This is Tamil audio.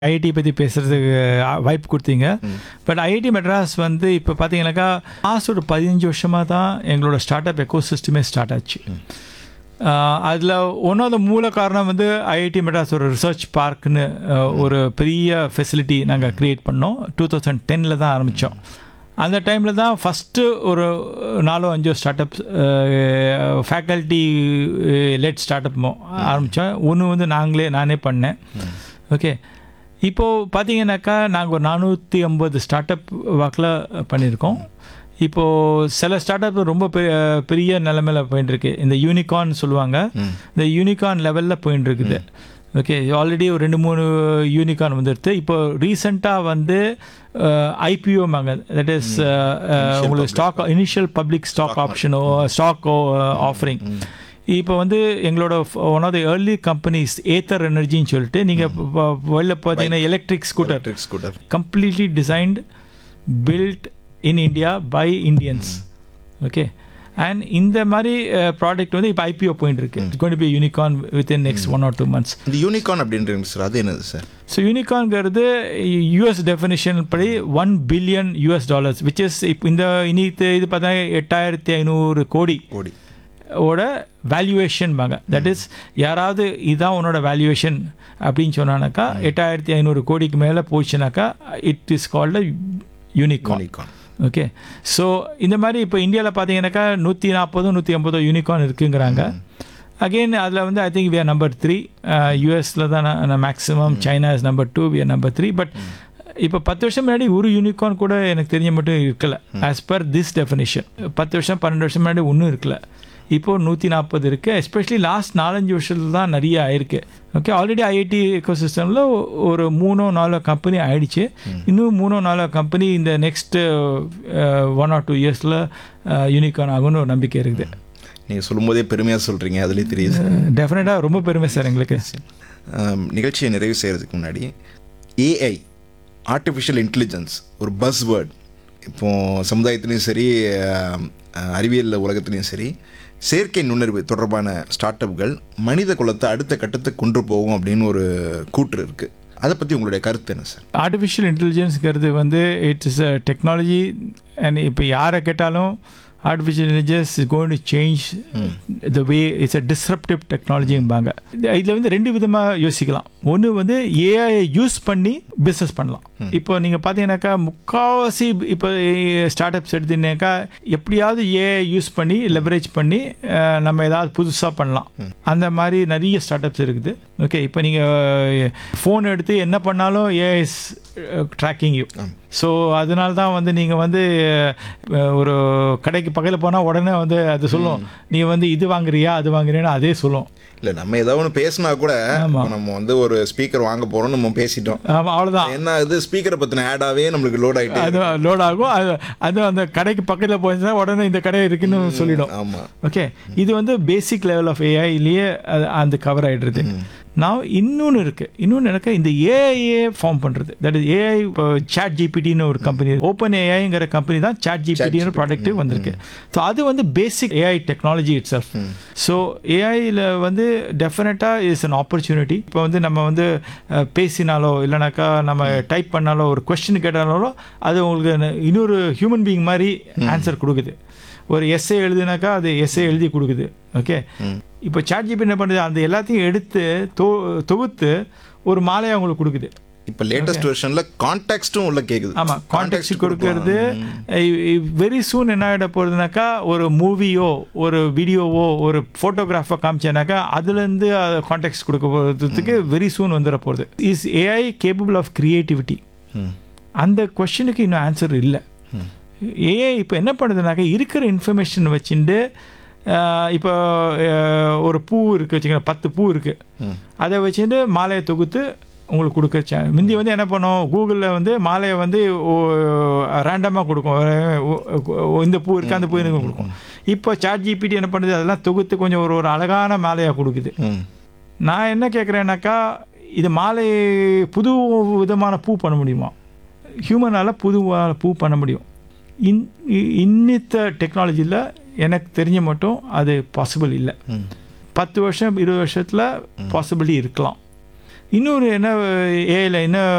ஐஐடி பற்றி பேசுகிறதுக்கு வாய்ப்பு கொடுத்தீங்க பட் ஐஐடி மெட்ராஸ் வந்து இப்போ பார்த்தீங்கன்னாக்கா லாஸ்ட் ஒரு பதினஞ்சு வருஷமாக தான் எங்களோட ஸ்டார்ட் அப் எக்கோ சிஸ்டமே ஸ்டார்ட் ஆச்சு அதில் ஒன் ஆஃப் த மூல காரணம் வந்து ஐஐடி மெட்ராஸ் ஒரு ரிசர்ச் பார்க்னு ஒரு பெரிய ஃபெசிலிட்டி நாங்கள் க்ரியேட் பண்ணோம் டூ தௌசண்ட் டென்னில் தான் ஆரம்பித்தோம் அந்த டைமில் தான் ஃபஸ்ட்டு ஒரு நாலோ அஞ்சோ start up faculty led start up ஆரம்பித்தோம் ஒன்று வந்து நாங்களே நானே பண்ணேன் ஓகே இப்போது பார்த்தீங்கன்னாக்கா நாங்கள் ஒரு நானூற்றி ஐம்பது ஸ்டார்ட் அப் வாக்கில் பண்ணியிருக்கோம் இப்போது சில ஸ்டார்ட் அப் ரொம்ப பெரிய பெரிய நிலமையில் போயிட்டு இருக்கு இந்த யூனிகார்ன் சொல்லுவாங்க இந்த யூனிகார்ன் லெவலில் போயிட்டு இருக்குது ஓகே ஆல்ரெடி ஒரு ரெண்டு மூணு யூனிகார்ன் வந்துடுது இப்போ ரீசெண்டாக வந்து ஐபிஓ மாங்க தட் இஸ் உங்களுக்கு ஸ்டாக் இனிஷியல் பப்ளிக் ஸ்டாக் ஆப்ஷனோ ஸ்டாக் ஆஃபரிங் இப்போ வந்து எங்களோட one of the early companies Ather எனர்ஜின்னு சொல்லிட்டு நீங்கள் வெளில பார்த்தீங்கன்னா electric scooter electric scooter completely designed built in India by Indians okay and இந்த மாதிரி ப்ராடக்ட் வந்து இப்போ ஐபிஓ போயிட்டு இருக்கு it's going be unicorn within next one or two months இந்த யூனிகார்ன் அப்படின்றீங்க சார் அது என்னது சார் ஸோ யூனிகார்ன்ங்கிறது யூஎஸ் டெஃபினேஷன் படி one billion US dollars which is இப்போ இந்த இனி இது பார்த்தா எட்டாயிரத்தி ஐநூறு கோடி கோடி ஓட வேல்யூவேஷன் பாங்க தட் இஸ் யாராவது இதுதான் உன்னோட வேல்யூவேஷன் அப்படின்னு சொன்னானாக்கா எட்டாயிரத்தி ஐநூறு கோடிக்கு மேலே போச்சுனாக்கா it is called unicorn unicorn okay so இந்த மாதிரி இப்போ இந்தியாவில் பார்த்தீங்கன்னாக்கா நூற்றி நாற்பதோ நூற்றி ஐம்பதோ யூனிகார்ன் இருக்குங்கிறாங்க அகெயின் அதில் வந்து I think we are number three யூஎஸில் தான் maximum China is number two we are number three but இப்போ பத்து வருஷம் முன்னாடி ஒரு யூனிகார்ன் கூட எனக்கு தெரிஞ்ச மட்டும் இருக்கல ஆஸ் பர் திஸ் டெஃபினேஷன் பத்து வருஷம் பன்னெண்டு வருஷம் முன்னாடி ஒன்றும் இருக்கல இப்போ நூற்றி நாற்பது இருக்குது எஸ்பெஷலி லாஸ்ட் நாலஞ்சு வருஷத்துல தான் நிறைய ஆயிருக்கு ஓகே ஆல்ரெடி ஐஐடி எக்கோ சிஸ்டமில் ஒரு மூணோ நாலோ கம்பெனி ஆயிடுச்சு இன்னும் மூணோ நாலோ கம்பெனி இந்த நெக்ஸ்ட் ஒன் ஆர் டூ இயர்ஸில் யூனிகார்ன் ஆகும்னு ஒரு நம்பிக்கை இருக்குது நீங்கள் சொல்லும்போதே பெருமையாக சொல்கிறீங்க அதுலேயே தெரியுது டெஃபினட்டாக ரொம்ப பெருமை சார் எங்களுக்கு ஆம், நிகழ்ச்சியை நிறைவு செய்கிறதுக்கு முன்னாடி ஏஐ ஆர்டிஃபிஷியல் இன்டெலிஜென்ஸ் ஒரு பஸ் வேர்ட் இப்போ சமுதாயத்துலேயும் சரி ஆம், அறிவியல் உலகத்துலேயும் சரி செயற்கை நுண்ணறிவு தொடர்பான ஸ்டார்ட் அப்கள் மனித குலத்தை அடுத்த கட்டத்துக்கு கொண்டு போகும் அப்படின்னு ஒரு கூற்று இருக்குது அதை பற்றி உங்களுடைய கருத்து என்ன சார் ஆர்டிஃபிஷியல் இன்டெலிஜென்ஸ்ங்கிறது வந்து it's is a technology and இப்போ யாரை கேட்டாலும் artificial intelligence is going to change the way it's a disruptive டெக்னாலஜிம்பாங்க இதில் வந்து ரெண்டு விதமாக யோசிக்கலாம் ஒன்று வந்து ஏஐ யூஸ் பண்ணி பிஸ்னஸ் பண்ணலாம் இப்போ நீங்கள் பார்த்தீங்கன்னாக்கா முக்கால்வாசி இப்போ ஸ்டார்ட் அப்ஸ் எடுத்தீங்கன்னாக்கா எப்படியாவது ஏஐ யூஸ் பண்ணி லெவரேஜ் பண்ணி அஹ், நம்ம ஏதாவது புதுசாக பண்ணலாம் அந்த மாதிரி நிறைய ஸ்டார்ட் அப்ஸ் இருக்குது ஓகே இப்போ நீங்கள் ஃபோன் எடுத்து என்ன பண்ணாலும் ஏஐ ட்ராக்கிங் யூ ஸோ அதனால தான் வந்து நீங்கள் வந்து அஹ், ஒரு கடைக்கு பக்கத்தில் போனால் உடனே வந்து அது சொல்லும் நீ வந்து இது வாங்குறியா அது வாங்குறியான்னு அதே சொல்லும் இல்லை நம்ம ஏதாவது ஒன்று பேசினா கூட ஆமா. நம்ம வந்து ஒரு ஸ்பீக்கர் வாங்க போகிறோம் நம்ம பேசிட்டோம் ஆமாம் அவ்வளோதான் என்ன ஆகுது ஸ்பீக்கரை பற்றின ஆடாவே நம்மளுக்கு லோட் ஆகிட்டு அது லோட் ஆகும் அது அது அந்த கடைக்கு பக்கத்தில் போயிருந்தா உடனே இந்த கடை இருக்குன்னு சொல்லிடும் ஆமாம் ஓகே இது வந்து பேசிக் லெவல் ஆஃப் ஏஐலேயே அந்த கவர் ஆகிடுறது நான் இன்னொன்று இருக்குது இன்னொன்று எனக்கு இந்த ஏஐஏ ஃபார்ம் பண்ணுறது தட் இஸ் ஏஐ இப்போ சாட் ஜிபிடின்னு ஒரு கம்பெனி ஓப்பன் ஏஐங்கிற கம்பெனி தான் சாட் ஜிபிடின்னு ப்ராடக்ட் வந்திருக்கு ஸோ அது வந்து basic AI technology itself so ஏஐயில் வந்து டெஃபினட்டாக இஸ் அன் ஆப்பர்ச்சுனிட்டி இப்போ வந்து நம்ம வந்து அஹ், பேசினாலோ இல்லைனாக்கா நம்ம டைப் பண்ணாலோ ஒரு கொஸ்டின் கேட்டாலோ அது உங்களுக்கு இன்னொரு ஹியூமன் பீயிங் மாதிரி ஆன்சர் கொடுக்குது ஒரு எஸ்ஏ எழுதுனாக்கா அது எஸ்ஏ எழுதி கொடுக்குது ஓகே இப்போ சாட் ஜிபி என்ன பண்ணுது அந்த எல்லாத்தையும் எடுத்து தொ தொகுத்து ஒரு மாலையை அவங்களுக்கு கொடுக்குது இப்போ லேட்டஸ்ட் வெர்ஷனில் கான்டாக்ட்டும் உள்ள கேட்குது ஆமாம் கான்டெக்ட் கொடுக்கறது வெரி சூன் என்ன ஆகிட போகிறதுனாக்கா ஒரு மூவியோ ஒரு வீடியோவோ ஒரு ஃபோட்டோகிராஃபோ காமிச்சேனாக்கா அதுலேருந்து கான்டெக்ட் கொடுக்க போகிறதுக்கு வெரி சூன் வந்துட போகிறது is AI capable of creativity hmm அந்த கொஷனுக்கு இன்னும் ஆன்சர் இல்லை ஏஐ இப்போ என்ன பண்ணுதுனாக்கா இருக்கிற இன்ஃபர்மேஷன் வச்சுட்டு இப்போ அஹ், ஒரு பூ இருக்குது வச்சுக்கோங்க பத்து பூ இருக்குது அதை வச்சுட்டு மாலையை தொகுத்து உங்களுக்கு கொடுக்க சே- முந்தி வந்து என்ன பண்ணோம் கூகுளில் வந்து மாலையை வந்து ரேண்டமாக கொடுக்கும் ஒ- ஒ- இந்த பூ இருக்குது அந்த பூ எனக்கு கொடுக்கும் இப்போ சாட் ஜிபிடி என்ன பண்ணுது அதெல்லாம் தொகுத்து கொஞ்சம் ஒரு ஒரு அழகான மாலையாக கொடுக்குது ம் நான் என்ன கேட்குறேன்னாக்கா இது மாலை புது விதமான பூ பண்ண முடியுமா ஹியூமனால் புதுவான பூ பண்ண முடியும் இன் இ- இன்னித்த டெக்னாலஜியில் எனக்கு தெரிஞ்ச மட்டும் அது பாசிபிள் இல்லை ம் பத்து வருஷம் இருபது வருஷத்தில் பாசிபிலிட்டி இருக்கலாம் இன்னொரு என்ன ஏஐல என்ன